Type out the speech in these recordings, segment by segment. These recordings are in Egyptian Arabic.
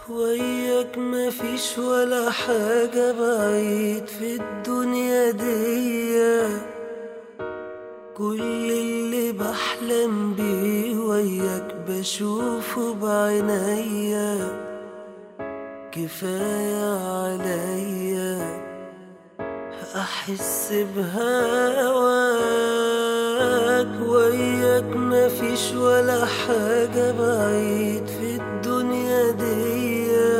وياك مفيش ولا حاجة بعيد في الدنيا دي كل اللي بحلم بيه وياك بشوفه بعينيا كفاية عليا أحس بهواك وياك مفيش ولا حاجة بعيد في الدنيا دي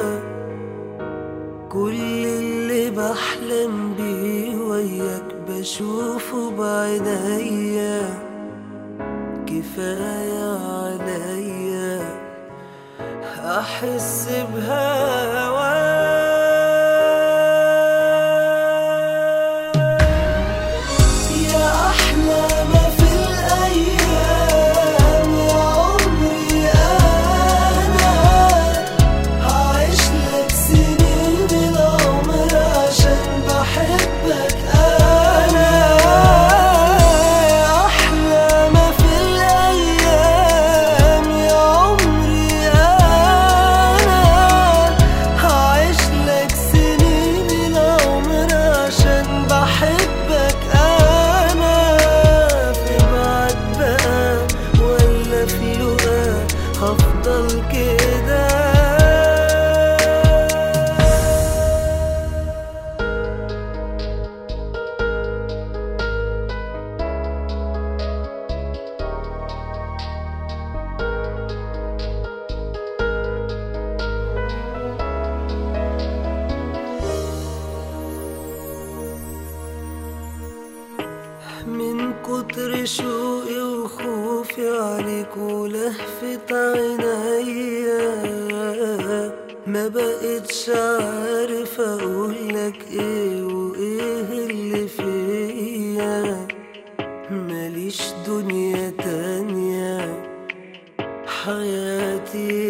كل اللي بحلم بيه وياك بشوفه بعينيا كفاية عليا أحس بهواك يا أحلى ما في الأيام يا عمري أنا هعيش لك سنين العمر عشان بحبك أنا يا أحلى ما في الأيام يا عمري أنا هعيش لك سنين العمر عشان بحبك أنا في بعد بقى ولا في لقا هفضل كده من كتر شوقي وخوفي عليك ولهفة عينيا ما بقتش عارف اقولك ايه وايه اللي فيا ماليش دنيا تانية حياتي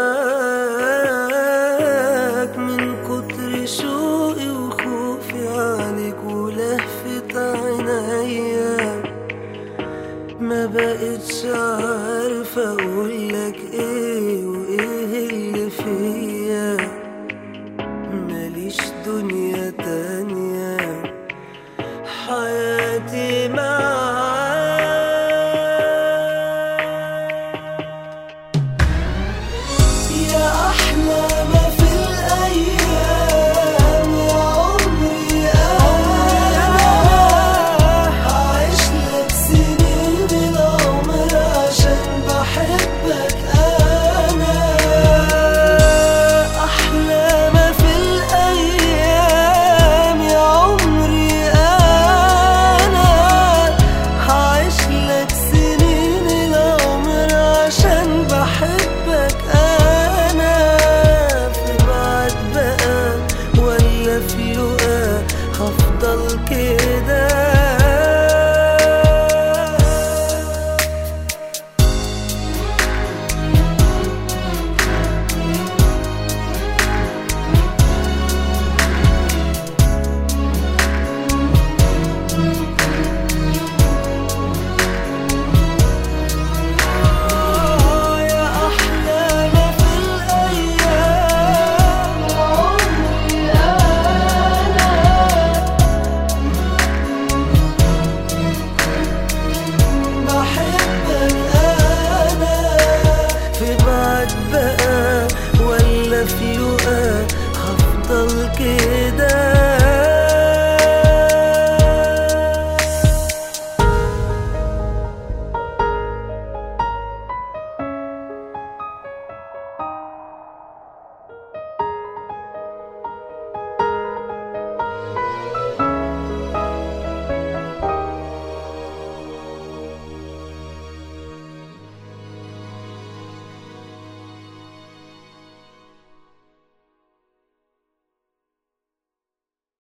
معاك من كتر شوقي وخوفي عليك ولهفة عينيا ما بقتش عارف اقولك ايه وايه اللي فيا